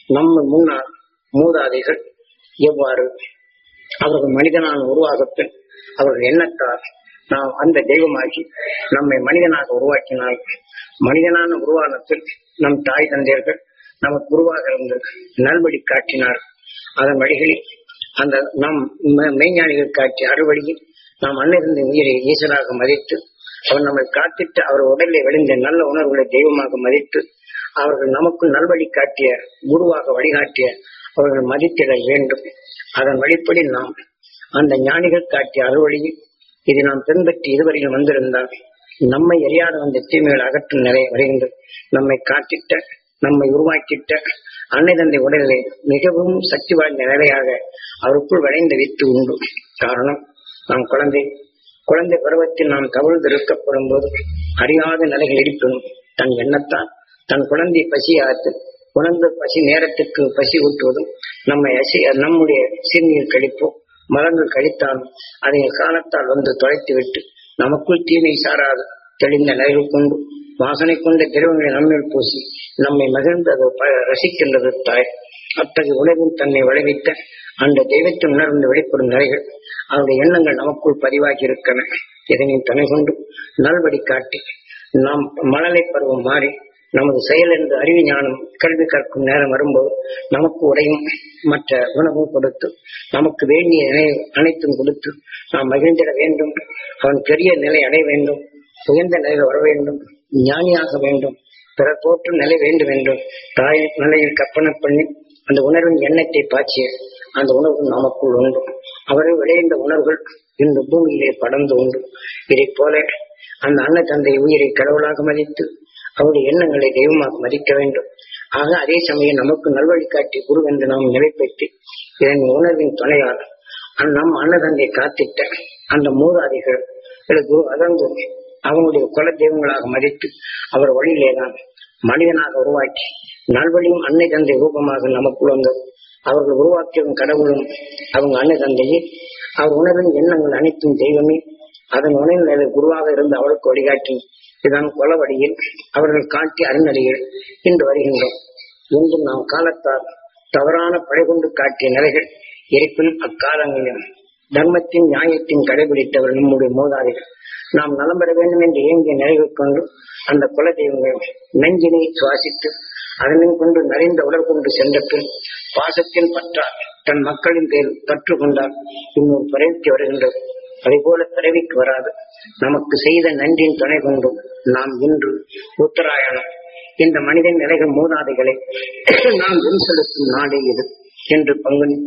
நம்ம முன்னாள் மூதாதைகள் எவ்வாறு அவர்கள் மனிதனான உருவாகப்பின் அவர்கள் எண்ணத்தால் நாம் அந்த தெய்வமாகி நம்மை மனிதனாக உருவாக்கினால் மனிதனான உருவானத்தில் நம் தாய் தந்தையர்கள் நமக்கு உருவாக இருந்து நல்வழி காட்டினார் அதன் வழிகளில் அந்த நம் மெ- மெய்ஞானிகள் காட்டிய அறுவழியில் நாம் அன்னிருந்த உயிரை ஈசனாக மதித்து அவர் நம்மை காத்திட்டு அவர் உடலில் விளைந்த நல்ல உணர்வுகளை தெய்வமாக மதித்து அவர்கள் நமக்கு நல்வழி காட்டிய குருவாக வழிகாட்டிய அவர்கள் மதித்திட வேண்டும் அதன் வழிப்படி நாம் அந்த ஞானிகள் காட்டிய அறுவழியில் இது நாம் பின்பற்றி இதுவரையில் வந்திருந்தால் நம்மை அறியாத அந்த தீமைகள் அகற்றும் நிலை வருகின்றது நம்மை காட்டிட்ட நம்மை உருவாக்கிட்ட அன்னை தந்தை உடலிலே மிகவும் சக்தி வாய்ந்த நிலையாக அவருக்குள் விளைந்த வித்து உண்டு காரணம் நாம் குழந்தை குழந்தை பருவத்தில் நாம் கவிழ்ந்து இருக்கப்படும் போது அறியாத நிலைகள் இருப்பினும் தன் எண்ணத்தால் தன் குழந்தை பசியாத்து உணர்ந்த பசி நேரத்துக்கு பசி ஊட்டுவதும் நம்மை அசி நம்முடைய சிறுநீர் கழிப்போம் மலங்கள் கழித்தாலும் அதை காலத்தால் வந்து தொலைத்து விட்டு நமக்குள் தீமை சாராது தெளிந்த நிலைகள் கொண்டு வாசனை கொண்ட திரவங்களை நம்மில் பூசி நம்மை மகிழ்ந்து அதை ப- ரசிக்கின்றது தாய் அத்தகைய உலகின் தன்னை விளைவித்த அந்த தெய்வத்தை உணர்ந்து வெளிப்படும் நிலைகள் அவருடைய எண்ணங்கள் நமக்குள் பதிவாகி இருக்கின்றன இதனை துணை கொண்டு நல்வழி காட்டி நாம் மழலை பருவம் மாறி நமது செயல் என்று அறிவு ஞானம் கல்வி கற்கும் நேரம் வரும்போது நமக்கு உடையும் மற்ற உணவும் கொடுத்து நமக்கு வேண்டிய நிலை அனைத்தும் கொடுத்து நாம் மகிழ்ந்திட வேண்டும் அவன் பெரிய நிலை அடைய வேண்டும் உயர்ந்த நிலையில் வர வேண்டும் ஞானியாக வேண்டும் பிறர் போற்றும் நிலை வேண்டும் என்றும் தாய் நிலையில் கற்பனை பண்ணி அந்த உணர்வின் எண்ணத்தை பாய்ச்சிய அந்த உணர்வு நமக்குள் உண்டு அவரை விளைந்த உணர்வுகள் இந்த பூமியிலே படர்ந்து உண்டு இதைப் போல அந்த அன்ன தந்தை உயிரை கடவுளாக மதித்து அவருடைய எண்ணங்களை தெய்வமாக மதிக்க வேண்டும் ஆக அதே சமயம் நமக்கு நல்வழி காட்டி குரு என்று நாம் நிலைப்பெற்று இதன் உணர்வின் துணையால் அந்த நம் அன்னதந்தை காத்திட்ட அந்த மூதாதிகள் குரு அதந்து அவனுடைய குல தெய்வங்களாக மதித்து அவர் வழியிலேதான் மனிதனாக உருவாக்கி நல்வழியும் அன்னை தந்தை ரூபமாக நமக்குள் வந்தது அவர்கள் உருவாக்கியும் கடவுளும் அவங்க அன்னை தந்தையே அவர் உணர்வின் எண்ணங்கள் அனைத்தும் தெய்வமே அதன் உணர்வு குருவாக இருந்து அவளுக்கு வழிகாட்டி இதான் கொலவடியில் அவர்கள் காட்டிய அருணடிகள் இன்று வருகின்றோம் இன்று நாம் காலத்தால் தவறான படை கொண்டு காட்டிய நிலைகள் இருப்பினும் அக்காலங்களில் தர்மத்தின் நியாயத்தின் கடைபிடித்தவர் நம்முடைய மூதாதைகள் நாம் நலம் பெற வேண்டும் என்று இயங்கிய நிலைகள் கொண்டு அந்த குல தெய்வங்கள் நெஞ்சினை சுவாசித்து அதனையும் கொண்டு நிறைந்த உடல் கொண்டு சென்ற பின் பாசத்தின் பற்றால் தன் மக்களின் பேர் பற்று கொண்டால் இன்னொரு பிறவிக்கு வருகின்றது அதே போல பிறவிக்கு வராது நமக்கு செய்த நன்றின் துணை கொண்டும் நாம் இன்று உத்தராயணம் இந்த மனிதன் நிலைகள் மூதாதைகளை நாம் முன் செலுத்தும் நாடே இது என்று பங்குனி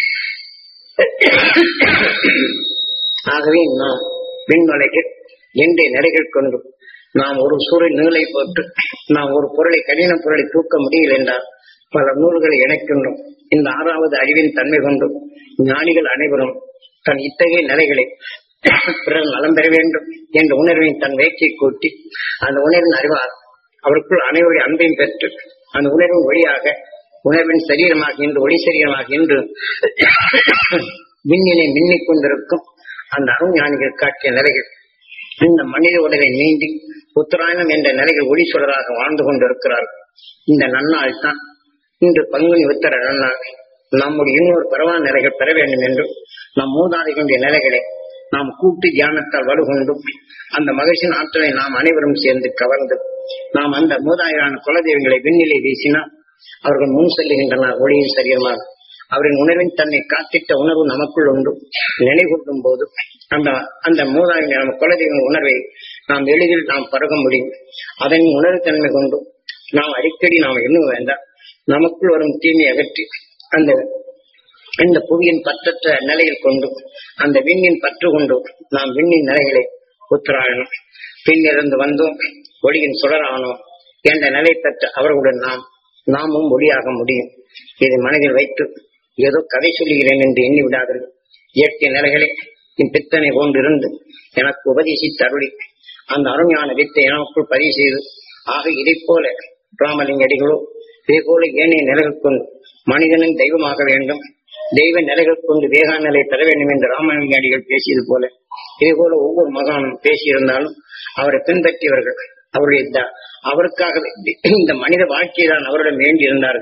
ஆகவே நாம் விண்மலைகள் என்ற நிலைகள் கொண்டு நாம் ஒரு சூழல் நீளை போட்டு நாம் ஒரு பொருளை கடின பொருளை தூக்க முடியல என்றால் பல நூல்களை இணைக்கின்றோம் இந்த ஆறாவது அறிவின் தன்மை கொண்டு ஞானிகள் அனைவரும் தன் இத்தகைய நிலைகளை பிறர் நலம் பெற வேண்டும் என்ற உணர்வின் தன் வேட்சை கூட்டி அந்த உணர்வின் அறிவால் அவருக்குள் அனைவருடைய அன்பையும் பெற்று அந்த உணர்வின் வழியாக உணர்வின் சரீரமாக இன்று ஒளி சரீரமாக இன்று விண்ணிலை மின்னிக் கொண்டிருக்கும் அந்த அருஞானிகள் காட்டிய நிலைகள் இந்த மனித உடலை நீண்டி உத்தராயணம் என்ற நிலைகள் ஒளி சுடராக வாழ்ந்து கொண்டிருக்கிறார்கள் இந்த நன்னாள் தான் இன்று பங்குனி உத்தர நன்னாள் நம்முடைய இன்னொரு பரவான நிலைகள் பெற வேண்டும் என்றும் நம் மூதாதைகளுடைய நிலைகளை நாம் கூட்டு தியானத்தால் வலுகொண்டும் அந்த மகிழ்ச்சியின் ஆற்றலை நாம் அனைவரும் சேர்ந்து கவர்ந்து நாம் அந்த மூதாதைகளான குலதெய்வங்களை விண்ணிலை வீசினால் அவர்கள் முன் செல்லுகின்றனர் ஒளியின் சரியமாக அவரின் உணர்வின் தன்னை காத்திட்ட உணர்வு நமக்குள் உண்டு நினைவூட்டும் போது அந்த அந்த மூதாதைய நம்ம குலதெய்வ உணர்வை நாம் எளிதில் நாம் பருக முடியும் அதன் உணர்வு தன்மை கொண்டு நாம் அடிக்கடி நாம் எண்ண வேண்டாம் நமக்குள் வரும் தீமை அகற்றி அந்த இந்த புவியின் பற்றற்ற நிலையில் கொண்டு அந்த விண்ணின் பற்று கொண்டு நாம் விண்ணின் நிலைகளை உத்தராயணம் பின்னிருந்து வந்தோம் ஒளியின் சுடரானோம் என்ற நிலை பெற்ற அவர்களுடன் நாம் நாமும் ஒளியாக முடியும் இதை மனதில் வைத்து ஏதோ கதை சொல்லுகிறேன் என்று எண்ணி விடாதீர்கள் இயற்கை நிலைகளை என் பித்தனை போன்றிருந்து எனக்கு உபதேசித்து அருளி அந்த அருமையான வித்தை எனக்குள் பதிவு செய்து ஆக இதைப் போல ராமலிங்க அடிகளோ இதே போல ஏனைய நிலைகள் கொண்டு மனிதனின் தெய்வமாக வேண்டும் தெய்வ நிலைகள் கொண்டு வேகா நிலை பெற வேண்டும் என்று ராமலிங்க அடிகள் பேசியது போல இதே போல ஒவ்வொரு மகானும் பேசியிருந்தாலும் அவரை பின்பற்றியவர்கள் அவருடைய த- அவருக்காக இந்த மனித வாழ்க்கையை தான் அவரிடம் வேண்டி இருந்தார்கள்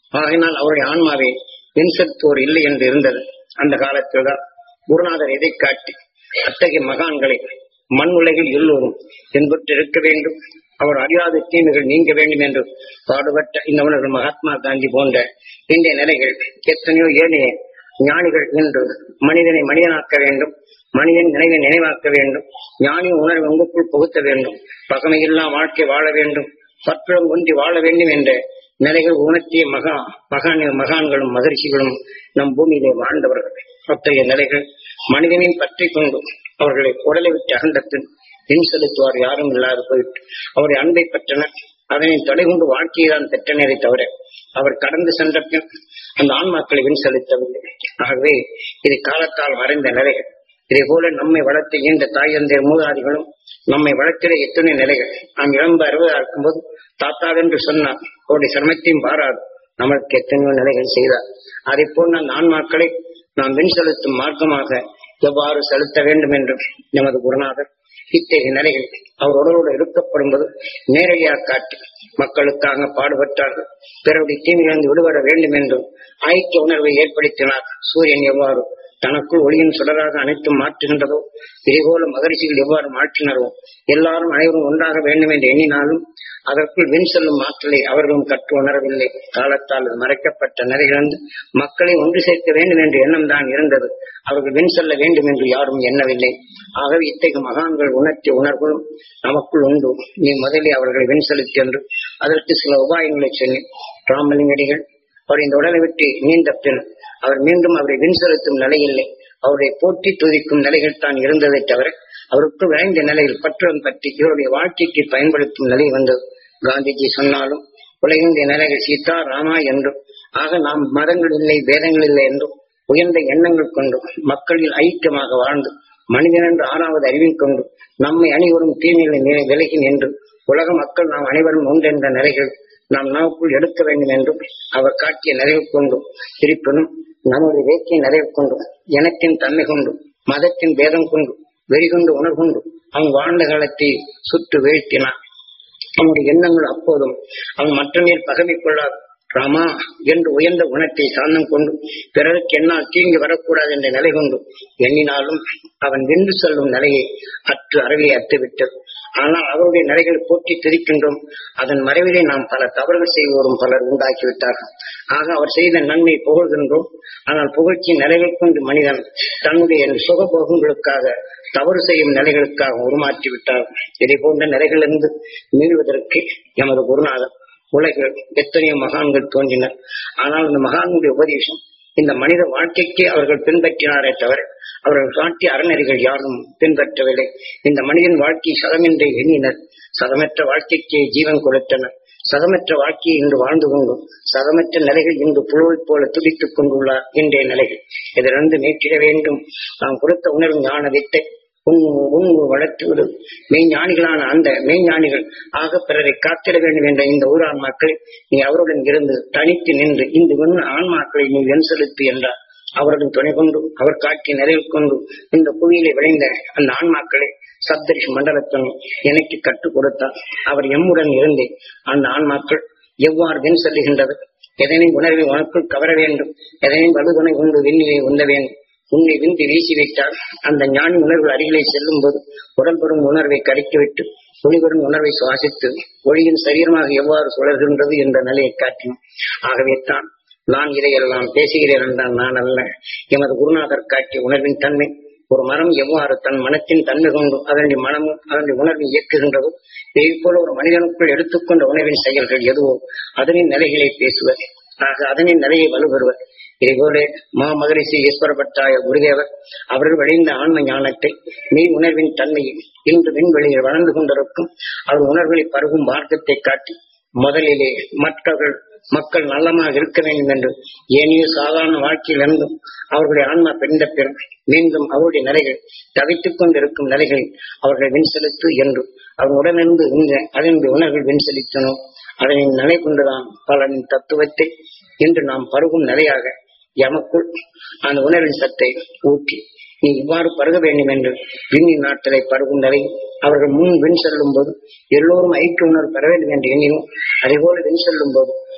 ஆகினால் அவருடைய ஆன்மாவை வின்செலுத்துவோர் இல்லை என்று இருந்தது அந்த காலத்தில் தான் குருநாதர் எதை காட்டி அத்தகைய மகான்களை மண் உலகில் எல்லோரும் என்பட்டு இருக்க வேண்டும் அவர் அறியாத தீமைகள் நீங்க வேண்டும் என்று பாடுபட்ட இந்த உணர்வு மகாத்மா காந்தி போன்ற இன்றைய நிலைகள் எத்தனையோ ஏனைய ஞானிகள் என்று மனிதனை மனிதனாக்க வேண்டும் மனிதன் நினைவை நினைவாக்க வேண்டும் ஞானி உணர்வை உங்களுக்குள் புகுத்த வேண்டும் பகமையில்லா வாழ்க்கை வாழ வேண்டும் பற்றுடன் ஒன்றி வாழ வேண்டும் என்ற நிலைகள் உணர்த்திய மகா மகான் மகான்களும் மகரிஷிகளும் நம் பூமியிலே வாழ்ந்தவர்கள் அத்தகைய நிலைகள் மனிதனையும் பற்றி கொண்டு அவர்களை உடலை விட்டு அகண்டத்தில் பின் செலுத்துவார் யாரும் இல்லாது போயிட்டு அவருடைய அன்பை பெற்றனர் அதனை தடை கொண்டு வாழ்க்கையை தான் பெற்றனரை தவிர அவர் கடந்து சென்ற பின் அந்த ஆன்மாக்களை வின் செலுத்தவில்லை ஆகவே இது காலத்தால் மறைந்த நிலைகள் இதே போல நம்மை வளர்த்த ஈண்ட தாயந்தர் மூதாதிகளும் நம்மை வளர்க்கிற எத்தனை நிலைகள் நாம் இளம்ப அறுபதா இருக்கும்போது தாத்தாவென்று சொன்னார் அவருடைய சிரமத்தையும் பாராது நமக்கு எத்தனையோ நிலைகள் செய்தார் அதை போல் அந்த ஆன்மாக்களை நாம் வின் செலுத்தும் மார்க்கமாக எவ்வாறு செலுத்த வேண்டும் என்று நமது குருநாதர் இத்தகைய நிலைகள் அவர் உடலோடு இருக்கப்படும்போது நேரடியாக காட்டி மக்களுக்காக பாடுபட்டார்கள் பிறருடைய தீமையிலிருந்து விடுபட வேண்டும் என்றும் ஐக்கிய உணர்வை ஏற்படுத்தினார் சூரியன் எவ்வாறு தனக்குள் ஒளியின் சுடராக அனைத்தும் மாற்றுகின்றதோ இதேபோல மகரிஷிகள் எவ்வாறு மாற்றினரோ எல்லாரும் அனைவரும் ஒன்றாக வேண்டும் என்று எண்ணினாலும் அதற்குள் வின் செல்லும் ஆற்றலை அவர்களும் கற்று உணரவில்லை காலத்தால் அது மறைக்கப்பட்ட நிலையிலிருந்து மக்களை ஒன்று சேர்க்க வேண்டும் என்ற எண்ணம் தான் இருந்தது அவர்கள் வின் செல்ல வேண்டும் என்று யாரும் எண்ணவில்லை ஆகவே இத்தகைய மகான்கள் உணர்த்திய உணர்வுகளும் நமக்குள் உண்டு நீ முதலில் அவர்களை வின் செலுத்தி என்று அதற்கு சில உபாயங்களை சொல்லி ராமலிங்கடிகள் அவர் இந்த உடலை விட்டு நீண்ட பின் அவர் மீண்டும் அவரை வின் செலுத்தும் நிலையில்லை அவரை போற்றி துதிக்கும் நிலைகள் தான் இருந்ததை தவிர அவருக்கு விளைந்த நிலையில் பற்றுடன் பற்றி இவருடைய வாழ்க்கைக்கு பயன்படுத்தும் நிலை வந்தது காந்திஜி சொன்னாலும் உலகினுடைய நிலைகள் சீதா ராமா என்றும் ஆக நாம் மதங்கள் இல்லை வேதங்கள் இல்லை என்றும் உயர்ந்த எண்ணங்கள் கொண்டும் மக்களில் ஐக்கியமாக வாழ்ந்து மனிதன் என்று ஆறாவது அறிவின் கொண்டு நம்மை அனைவரும் தீமைகளை விலகி நின்று உலக மக்கள் நாம் அனைவரும் ஒன்றென்ற நிலைகள் நாம் நமக்குள் எடுக்க வேண்டும் என்றும் அவர் காட்டிய நிறைவு கொண்டும் இருப்பினும் நம்முடைய வேட்கையை நிறைவு கொண்டும் இனத்தின் தன்மை கொண்டு மதத்தின் பேதம் கொண்டு வெறிகொண்டு உணர்கொண்டு அவன் வாழ்ந்த காலத்தை சுட்டு வீழ்த்தினான் அவனுடைய எண்ணங்கள் அப்போதும் அவன் மற்ற மேல் பகமை கொள்ளாது ராமா என்று உயர்ந்த குணத்தை சாந்தம் கொண்டு பிறருக்கு என்னால் தீங்கி வரக்கூடாது என்ற நிலை கொண்டு எண்ணினாலும் அவன் வென்று செல்லும் நிலையை அற்று அறவே அற்றுவிட்டது ஆனால் அவருடைய நிலைகளை போற்றி திரிக்கின்றோம் அதன் மறைவிலே நாம் பல தவறுகள் செய்வோரும் பலர் உண்டாக்கிவிட்டார்கள் ஆக அவர் செய்த நன்மை புகழ்கின்றோம் ஆனால் புகழ்ச்சியின் நிலைகள் கொண்டு மனிதன் தன்னுடைய சுகபோகங்களுக்காக தவறு செய்யும் நிலைகளுக்காக உருமாற்றி விட்டார் இதை போன்ற நிலைகளிலிருந்து மீள்வதற்கு எமது குருநாதர் உலகில் எத்தனையோ மகான்கள் தோன்றினர் ஆனால் இந்த மகான்களுடைய உபதேசம் இந்த மனித வாழ்க்கைக்கு அவர்கள் பின்பற்றினாரே தவிர அவர்கள் காட்டிய அறநெறிகள் யாரும் பின்பற்றவில்லை இந்த மனிதன் வாழ்க்கை சதமென்றே எண்ணினர் சதமற்ற வாழ்க்கைக்கு ஜீவன் கொடுத்தனர் சதமற்ற வாழ்க்கையை இன்று வாழ்ந்து கொண்டும் சதமற்ற நிலைகள் இன்று புழுவை போல துடித்துக் கொண்டுள்ளார் இன்றைய நிலைகள் இதிலிருந்து மீட்டிட வேண்டும் நாம் கொடுத்த உணர்வு ஞான வித்தை உண்மை வளர்த்துவிடு மெய்ஞானிகளான அந்த மெய்ஞானிகள் ஆக பிறரை காத்திட வேண்டும் என்ற இந்த ஊரான் மக்களை நீ அவருடன் இருந்து தனித்து நின்று இந்த விண்ண ஆன்மாக்களை நீ வெண் செலுத்து என்றார் அவருடன் துணை கொண்டு அவர் காட்சி நிறைவு கொண்டு இந்த புவியிலே விளைந்த அந்த ஆன்மாக்களை சப்தரிஷ் மண்டலத்தன் எனக்கு கற்றுக் கொடுத்தார் அவர் எம்முடன் இருந்து அந்த ஆன்மாக்கள் எவ்வாறு வெண் செல்லுகின்றது எதனை உணர்வை உனக்குள் கவர வேண்டும் எதனை வலுதுணை கொண்டு வெண்ணிலே உந்த வேண்டும் உன்னை விந்தி வீசி வைத்தால் அந்த ஞானி உணர்வு அருகிலே செல்லும் போது உடல் பெறும் உணர்வை கரைத்துவிட்டு ஒளிபெறும் உணர்வை சுவாசித்து ஒளியின் சரீரமாக எவ்வாறு சுழல்கின்றது என்ற நிலையை காட்டினோம் ஆகவே தான் நான் இதையெல்லாம் பேசுகிறேன் என்றால் நான் அல்ல எமது குருநாதர் காட்டிய உணர்வின் தன்மை ஒரு மரம் எவ்வாறு தன் மனத்தின் தன்மை கொண்டு அதனுடைய மனமும் அதனுடைய உணர்வை இயக்குகின்றதோ இதே போல ஒரு மனிதனுக்குள் எடுத்துக்கொண்ட உணர்வின் செயல்கள் எதுவோ அதனின் நிலைகளை பேசுவர் ஆக அதனின் நிலையை வலுப்பெறுவர் இதேபோல மா மகரிஷி ஈஸ்வரப்பட்டாய குருதேவர் அவர்கள் விளைந்த ஆன்ம ஞானத்தை மெய் உணர்வின் தன்மையை இன்று விண்வெளியில் வளர்ந்து கொண்டிருக்கும் அவர் உணர்வுகளை பருகும் மார்க்கத்தை காட்டி முதலிலே மற்றவர்கள் மக்கள் நல்லமாக இருக்க வேண்டும் என்று ஏனைய சாதாரண வாழ்க்கையில் இருந்தும் அவர்களுடைய ஆன்மா பெண்ட பிற மீண்டும் அவருடைய நிலைகள் தவித்துக் கொண்டிருக்கும் நிலைகளில் அவர்களை வின் செலுத்து என்று அவர் உடனிருந்து அதனுடைய உணர்வுகள் வின் செலுத்தணும் அதனின் நிலை கொண்டுதான் பலனின் தத்துவத்தை இன்று நாம் பருகும் நிலையாக எமக்குள் அந்த உணர்வின் சத்தை ஊற்றி நீ இவ்வாறு பருக வேண்டும் என்று விண்ணின் நாட்டலை பருகும் நிலை அவர்கள் முன் விண் செல்லும் போது எல்லோரும் ஐக்கிய உணர்வு பெற வேண்டும் என்று எண்ணினோம் அதேபோல விண் செல்லும் போது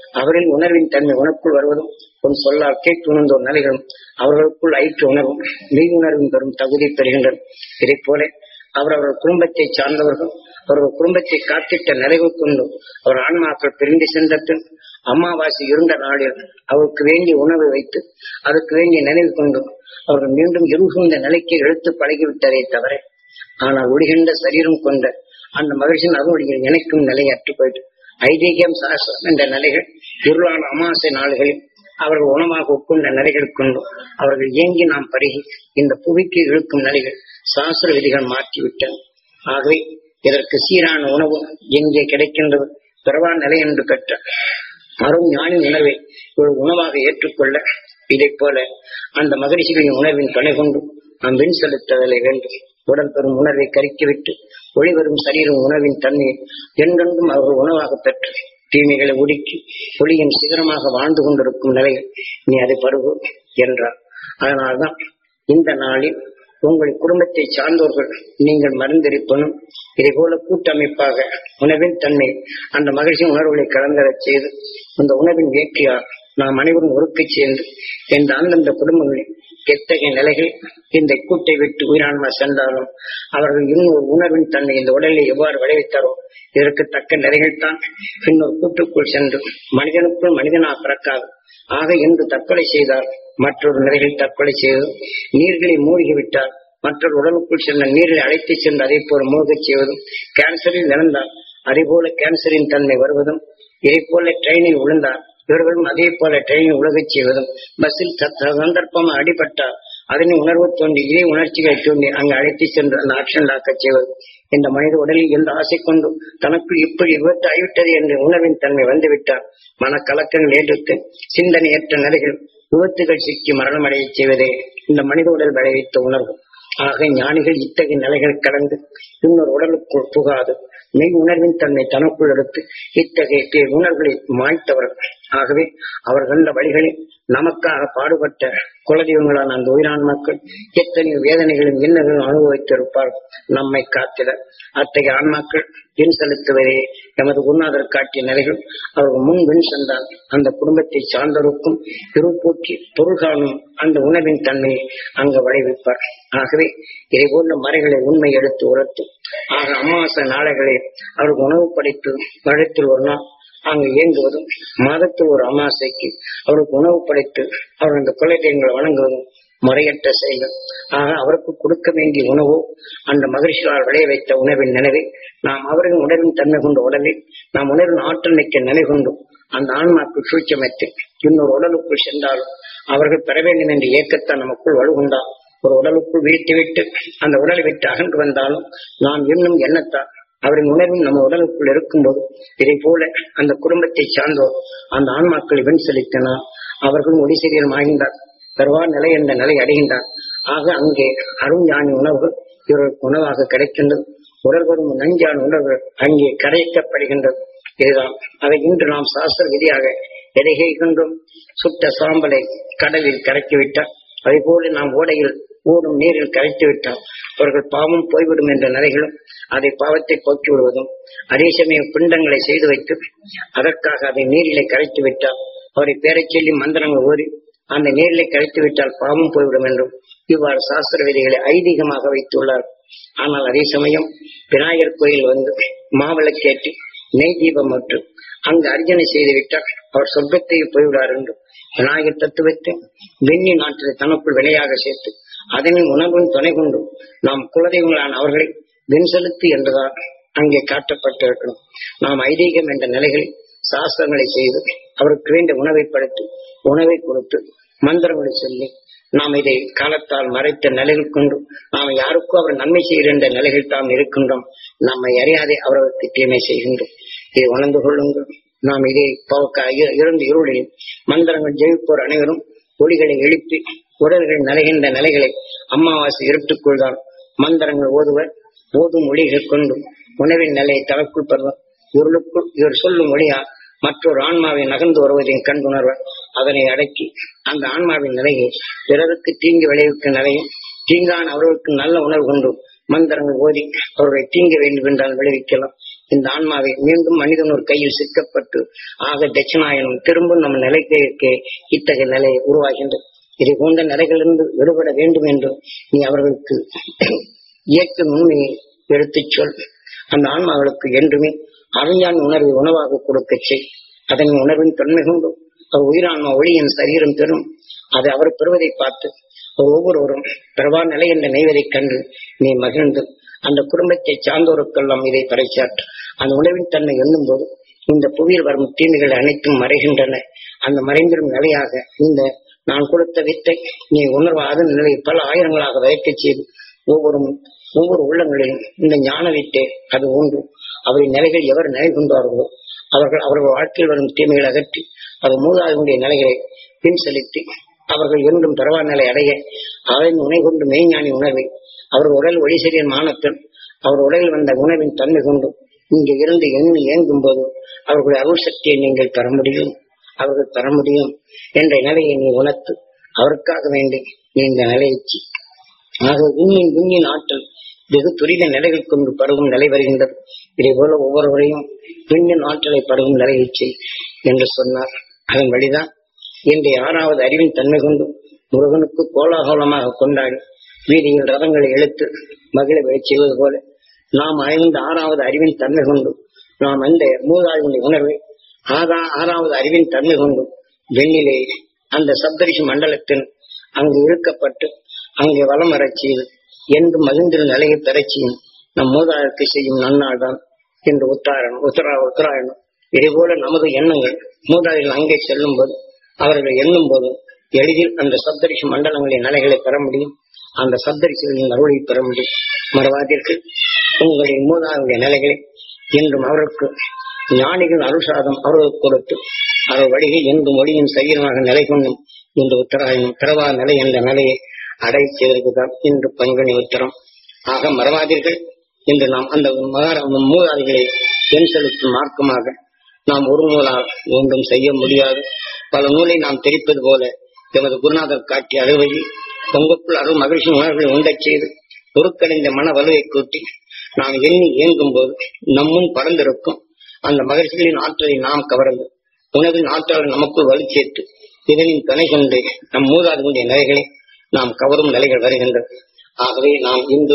அவரின் உணர்வின் தன்மை உனக்குள் வருவதும் உன் சொல்லால் கேட்டு உணர்ந்தோர் நிலைகளும் அவர்களுக்குள் ஐக்கிய உணர்வும் மெய் உணர்வும் பெறும் தகுதி பெறுகின்றன இதை போல அவரவர் குடும்பத்தை சார்ந்தவர்கள் அவர்கள் குடும்பத்தை காத்திட்ட நிலைவு கொண்டு அவர் ஆன்மாக்கள் பிரிந்து சென்ற பின் அமாவாசை இருந்த நாளில் அவருக்கு வேண்டிய உணவை வைத்து அதுக்கு வேண்டிய நினைவு கொண்டு அவர்கள் மீண்டும் இருகுந்த நிலைக்கு எடுத்து பழகிவிட்டதை தவிர ஆனால் ஒளிகின்ற சரீரம் கொண்ட அந்த மகிழ்ச்சியின் அருள்வழியில் இணைக்கும் நிலை அற்று போயிட்டு ஐதீகம் சாஸ்திரம் என்ற நிலைகள் இருளான அமாவாசை நாள்களில் அவர்கள் உணவாக உட்கொண்ட நிலைகள் கொண்டு அவர்கள் இயங்கி நாம் பருகி இந்த புவிக்கு இழுக்கும் நிலைகள் சாஸ்திர விதிகள் மாற்றிவிட்டன ஆகவே இதற்கு சீரான உணவு எங்கே கிடைக்கின்றது பிறவா நிலை என்று கற்ற அரும் ஞானி உணவை ஒரு உணவாக ஏற்றுக்கொள்ள இதைப் போல அந்த மகிழ்ச்சிகளின் உணர்வின் துணை கொண்டு நாம் விண் செலுத்துதலை வேண்டும் உடல் பெறும் உணர்வை கருக்கிவிட்டு ஒளிவரும் சரீரம் உணவின் தன்மையை என்றென்றும் அவர்கள் உணவாக பெற்று தீமைகளை ஒடுக்கி ஒளியின் சிகரமாக வாழ்ந்து கொண்டிருக்கும் நிலையில் நீ அதை பருகு என்றார் அதனால்தான் இந்த நாளில் உங்கள் குடும்பத்தை சார்ந்தோர்கள் நீங்கள் மருந்திருப்பனும் இதே போல கூட்டமைப்பாக உணவின் தன்மை அந்த மகிழ்ச்சி உணர்வுகளை கலந்தரச் செய்து அந்த உணவின் வேட்கையால் நாம் அனைவரும் ஒருக்கச் சேர்ந்து இந்த அந்தந்த குடும்பங்களில் எத்தகைய நிலைகள் இந்த கூட்டை விட்டு உயிரான்மா சென்றாலும் அவர்கள் இன்னொரு உணர்வின் தன்மை இந்த உடலை எவ்வாறு விளைவித்தாரோ இதற்கு தக்க நிலைகள் தான் இன்னொரு கூட்டுக்குள் சென்று மனிதனுக்குள் மனிதனா பிறக்காது ஆக என்று தற்கொலை செய்தால் மற்றொரு நிலைகள் தற்கொலை செய்து நீர்களை மூழ்கிவிட்டால் மற்றொரு உடலுக்குள் சென்ற நீரில் அழைத்து சென்று அதே போல மூழ்கச் செய்வதும் கேன்சரில் இறந்தால் அதே போல கேன்சரின் தன்மை வருவதும் இதே போல ட்ரெயினில் விழுந்தால் இவர்களும் அதே போல ட்ரெயினில் உலகச் செய்வதும் பஸ்ஸில் சந்தர்ப்பமாக அடிபட்டால் அதனை உணர்வு தோன்றி இதே உணர்ச்சிகளை தோன்றி அங்கு அழைத்து சென்று அந்த ஆக்ஷன் லாக்கச் செய்வது இந்த மனித உடலில் எந்த ஆசை கொண்டு தனக்குள் இப்படி விபத்து ஆகிவிட்டது என்ற உணர்வின் தன்மை வந்துவிட்டால் மனக்கலக்கங்கள் ஏற்றுத்து சிந்தனையற்ற நிலைகள் விபத்துகள் சிக்கி மரணம் அடைய செய்வதே இந்த மனித உடல் விளைவித்த உணர்வு ஆக ஞானிகள் இத்தகைய நிலைகள் கடந்து இன்னொரு உடலுக்குள் புகாது மெய் உணர்வின் தன்மை தனக்குள் எடுத்து இத்தகைய உணர்வுகளை மாய்த்தவர்கள் ஆகவே அவர் கண்ட வழிகளில் நமக்காக பாடுபட்ட குலதெய்வங்களான அந்த உயிரான் மக்கள் எத்தனையோ வேதனைகளும் இன்னர்களும் அனுபவித்திருப்பார்கள் நம்மை காத்திட அத்தகைய ஆன்மாக்கள் பின் செலுத்துவதே எமது குருநாதர் காட்டிய நிலைகள் அவர்கள் முன் பின் சென்றால் அந்த குடும்பத்தை சார்ந்தவருக்கும் இருப்பூக்கி பொருள் காணும் அந்த உணவின் தன்மையை அங்கு விளைவிப்பார் ஆகவே இதை போன்ற மறைகளை உண்மை எடுத்து உணர்த்து ஆக அமாவாசை நாளைகளில் அவருக்கு உணவு படைத்து வருடத்தில் ஒரு நாள் அங்கு இயங்குவதும் மாதத்தில் ஒரு அமாவாசைக்கு அவருக்கு உணவு படைத்து அவர் அந்த குலதெய்வங்களை வணங்குவதும் முறையற்ற செயல்கள் ஆக அவருக்கு கொடுக்க வேண்டிய உணவோ அந்த மகிழ்ச்சியால் விளைய வைத்த உணவின் நினைவை நாம் அவரின் உணர்வின் தன்மை கொண்ட உடலில் நாம் உணர்வின் ஆற்றல் மிக்க நிலை கொண்டும் அந்த ஆன்மாக்கு சூழ்ச்சமைத்து இன்னொரு உடலுக்குள் சென்றாலும் அவர்கள் பெற வேண்டும் என்ற இயக்கத்தை நமக்குள் வலுகொண்டால் ஒரு உடலுக்குள் வீழ்த்தி விட்டு அந்த உடலை விட்டு அகன்று வந்தாலும் நாம் இன்னும் எண்ணத்தான் அவரின் உணர்வும் நம்ம உடலுக்குள் இருக்கும்போது இதை போல அந்த குடும்பத்தை சார்ந்தோர் அந்த ஆன்மாக்களை வெண் செலுத்தினால் அவர்களும் ஒளி சரீரம் ஆகின்றார் பெருவா நிலை என்ற நிலை அடைகின்றார் ஆக அங்கே அருஞானி உணவுகள் இவர்களுக்கு உணவாக கிடைக்கின்றது உடல் வரும் நஞ்சான உணவுகள் அங்கே கரைக்கப்படுகின்றது இதுதான் அதை இன்று நாம் சாஸ்திர விதியாக எடைகின்றோம் சுட்ட சாம்பலை கடலில் கரைக்கிவிட்டார் அதே போல நாம் ஓடையில் ஓடும் நீரில் கரைத்து விட்டால் அவர்கள் பாவம் போய்விடும் என்ற நிலைகளும் அதை பாவத்தை போக்கி விடுவதும் அதே சமயம் பிண்டங்களை செய்து வைத்து அதற்காக அதை நீரிலே கரைத்து விட்டால் அவரை பேரைச் சொல்லி மந்திரங்கள் ஓடி அந்த நீரிலே கரைத்து விட்டால் பாவம் போய்விடும் என்றும் இவ்வாறு சாஸ்திர விதிகளை ஐதீகமாக வைத்துள்ளார் ஆனால் அதே சமயம் விநாயகர் கோயில் வந்து மாவிளக்கேற்றி நெய் தீபம் மற்றும் அங்கு அர்ஜனை செய்து விட்டால் அவர் சொர்க்கத்தை போய்விடார் என்றும் விநாயகர் தத்துவத்தை வெண்ணி நாட்டில் தனக்குள் விலையாக சேர்த்து அதனின் உணர்வின் துணை கொண்டு நாம் குலதெய்வங்களான அவர்களை வெண் செலுத்து என்றுதான் அங்கே காட்டப்பட்டிருக்கணும் நாம் ஐதீகம் என்ற நிலைகளில் சாஸ்திரங்களை செய்து அவருக்கு வேண்டிய உணவை படுத்து உணவை கொடுத்து மந்திரங்களை சொல்லி நாம் இதை காலத்தால் மறைத்த நிலைகள் கொண்டு நாம் யாருக்கும் அவர் நன்மை செய்கின்ற நிலைகள் தாம் இருக்கின்றோம் நம்மை அறியாதே அவர்களுக்கு தீமை செய்கின்றோம் இதை உணர்ந்து கொள்ளுங்கள் நாம் இதை போக்க இருந்து இருளில் மந்திரங்கள் ஜெயிப்போர் அனைவரும் ஒளிகளை எழுப்பி உடல்கள் நிலைகின்ற நிலைகளை அமாவாசை இருட்டுக்குள் தான் மந்திரங்கள் ஓதுவர் ஓதும் ஒளிகள் கொண்டு உணவின் நிலையை தனக்குள் பெறுவர் இவர்களுக்குள் இவர் சொல்லும் ஒளியா மற்றொரு ஆன்மாவை நகர்ந்து வருவதையும் கண்டுணர்வர் அதனை அடக்கி அந்த ஆன்மாவின் நிலையை பிறருக்கு தீங்கு விளைவிக்கும் நிலையும் தீங்கான அவர்களுக்கு நல்ல உணர்வு கொண்டு மந்திரங்கள் ஓதி அவர்களை தீங்க வேண்டும் என்றால் விளைவிக்கலாம் இந்த ஆன்மாவை மீண்டும் மனிதன் ஒரு கையில் சிக்கப்பட்டு ஆக தட்சிணாயனம் திரும்ப நம்ம நிலைக்கு இத்தகைய நிலை உருவாகின்றது இதை போன்ற நிலைகளிலிருந்து விடுபட வேண்டும் என்று நீ அவர்களுக்கு இயக்க உண்மையை எடுத்துச் சொல் அந்த ஆன்மாக்களுக்கு என்றுமே அறிஞான் உணர்வை உணவாக கொடுக்க செய் அதன் உணர்வின் தன்மை கொண்டு அவர் உயிரான்மா ஒளியின் சரீரம் பெறும் அதை அவர் பெறுவதை பார்த்து ஒவ்வொருவரும் பெறவா நிலை என்ற நெய்வதைக் கண்டு நீ மகிழ்ந்து அந்த குடும்பத்தை சார்ந்தோருக்கெல்லாம் இதை பறைச்சாற்று அந்த உணவின் தன்மை எண்ணும் போது இந்த புவியில் வரும் தீமைகள் அனைத்தும் மறைகின்றன அந்த மறைந்திடும் நிலையாக இந்த நான் கொடுத்த வித்தை நீ உணர்வாத நிலையை பல ஆயிரங்களாக வயக்கச் செய்து ஒவ்வொரு ஒவ்வொரு உள்ளங்களிலும் இந்த ஞான வித்தை அது ஒன்று அவரின் நிலைகள் எவர் நிலை கொண்டார்களோ அவர்கள் அவர்கள் வாழ்க்கையில் வரும் தீமைகளை அகற்றி அது மூதாதையுடைய நிலைகளை பின் செலுத்தி அவர்கள் என்றும் பரவா நிலை அடைய அவரின் உணை கொண்டு மெய்ஞானி உணர்வை அவர் உடல் ஒளிசெறியின் மானத்தில் அவர் உடலில் வந்த உணவின் தன்மை கொண்டு இங்கே இருந்து எண்ணி இயங்கும் போது அவர்களுடைய அருள் சக்தியை நீங்கள் பெற முடியும் அவர்கள் பெற முடியும் என்ற நிலையை நீ உணர்த்து அவருக்காக வேண்டி நீ இந்த நிலையை ஆக விண்ணின் விண்ணின் ஆற்றல் வெகு துரித நிலைகள் கொண்டு பருகும் நிலை வருகின்றது இதே போல ஒவ்வொருவரையும் விண்ணின் ஆற்றலை பருகும் நிலையை செய் என்று சொன்னார் அதன் வழிதான் இன்றைய ஆறாவது அறிவின் தன்மை கொண்டு முருகனுக்கு கோலாகலமாக கொண்டாடி வீதியில் ரதங்களை இழுத்து மகிழ விழச் செய்வது போல நாம் ஐந்து ஆறாவது அறிவின் தன்மை கொண்டு நாம் அந்த மூதாயுடைய உணர்வை ஆதா ஆறாவது அறிவின் தன்மை கொண்டு வெண்ணிலே அந்த சப்தரிஷி மண்டலத்தில் அங்கு இழுக்கப்பட்டு அங்கே வலம் வரச் செய்து என்று மகிழ்ந்திரும் நிலையை பெறச் செய்யும் நம் மூதாதற்கு செய்யும் நன்னாள் தான் என்று உத்தாரணம் உத்தரா உத்தராயணம் இதேபோல நமது எண்ணங்கள் மூதாதைகள் அங்கே செல்லும் போது அவர்கள் எண்ணும் போது எளிதில் அந்த சப்தரிஷி மண்டலங்களின் நிலைகளை பெற முடியும் அந்த சப்தரிசிகளின் அருளை பெற முடியும் மறவாதீர்கள் உங்களின் மூதாதைய நிலைகளை என்றும் அவருக்கு ஞானிகள் அருசாதம் அவர்களுக்கு கொடுத்து அவர் வழியை என்றும் ஒளியின் சரீரமாக நிலை கொண்டும் இன்று உத்தராயணம் பிறவா நிலை என்ற நிலையை அடை செய்வதற்குதான் இன்று பங்குனி உத்தரம் ஆக மறவாதீர்கள் இன்று நாம் அந்த மகார மூதாதிகளை என் செலுத்தும் மார்க்கமாக நாம் ஒரு நூலால் ஒன்றும் செய்ய முடியாது பல நூலை நாம் தெரிப்பது போல எமது குருநாதர் காட்டிய அறுவையில் உங்களுக்குள் அருள் மகிழ்ச்சி உணர்வுகளை உண்டச் செய்து பொருட்கடைந்த மன வலுவை கூட்டி நாம் எண்ணி இயங்கும் போது நம்முன் பறந்திருக்கும் அந்த மகிழ்ச்சிகளின் ஆற்றலை நாம் கவர்ந்து உணவின் ஆற்றலை நமக்குள் வலு சேர்த்து இதனின் துணை கொண்டு நம் மூதாதைகளுடைய நிலைகளை நாம் கவரும் நிலைகள் வருகின்றது ஆகவே நாம் இன்று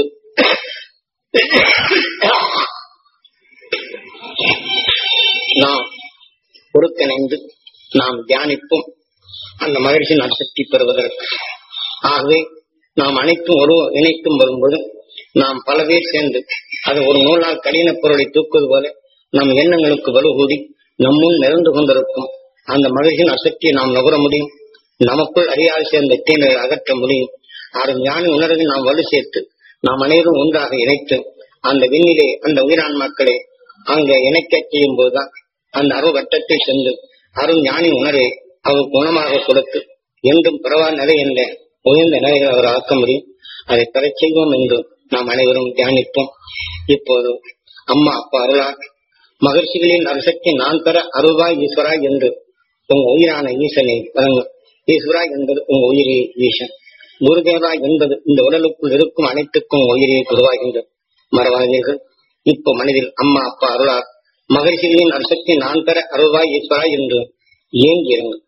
நாம் ஒருங்கிணைந்து நாம் தியானிப்போம் அந்த மகிழ்ச்சி நற்சக்தி பெறுவதற்கு ஆகவே நாம் அனைத்தும் ஒரு இணைக்கும் வரும்போது நாம் பல பேர் சேர்ந்து அது ஒரு நூலால் கடின பொருளை தூக்குவது போல நம் எண்ணங்களுக்கு வலுகூடி நம்முன் நிறந்து கொண்டிருக்கும் அந்த மகிழ்ச்சியின் அசக்தியை நாம் நுகர முடியும் நமக்குள் அறியாது சேர்ந்த தீமையை அகற்ற முடியும் ஆறு ஞானி உணர்வில் நாம் வலு சேர்த்து நாம் அனைவரும் ஒன்றாக இணைத்து அந்த விண்ணிலே அந்த உயிரான்மாக்களை அங்க இணைக்க செய்யும் போதுதான் அந்த அருள் வட்டத்தில் சென்று அருள் ஞானி உணர்வை அவர் குணமாக கொடுத்து என்றும் பிறவா நிலை என்ற உயர்ந்த நிலைகளை அவர் ஆக்க முடியும் அதை பெறச் செய்வோம் என்று நாம் அனைவரும் தியானிப்போம் இப்போது அம்மா அப்பா அருளா மகிழ்ச்சிகளின் அரசக்தி நான் பெற அருள்வாய் ஈஸ்வரா என்று உங்க உயிரான ஈசனை வழங்கும் ஈஸ்வரா என்பது உங்க உயிரே ஈசன் குருதேவா என்பது இந்த உடலுக்குள் இருக்கும் அனைத்துக்கும் உயிரே குருவாகின்றது மறவாதீர்கள் இப்போ மனதில் அம்மா அப்பா அருளார் மகிழ்ச்சிகளின் அரசக்தி நான் பெற அருள்வாய் ஈஸ்வரா என்று ஏங்கி இருங்கள்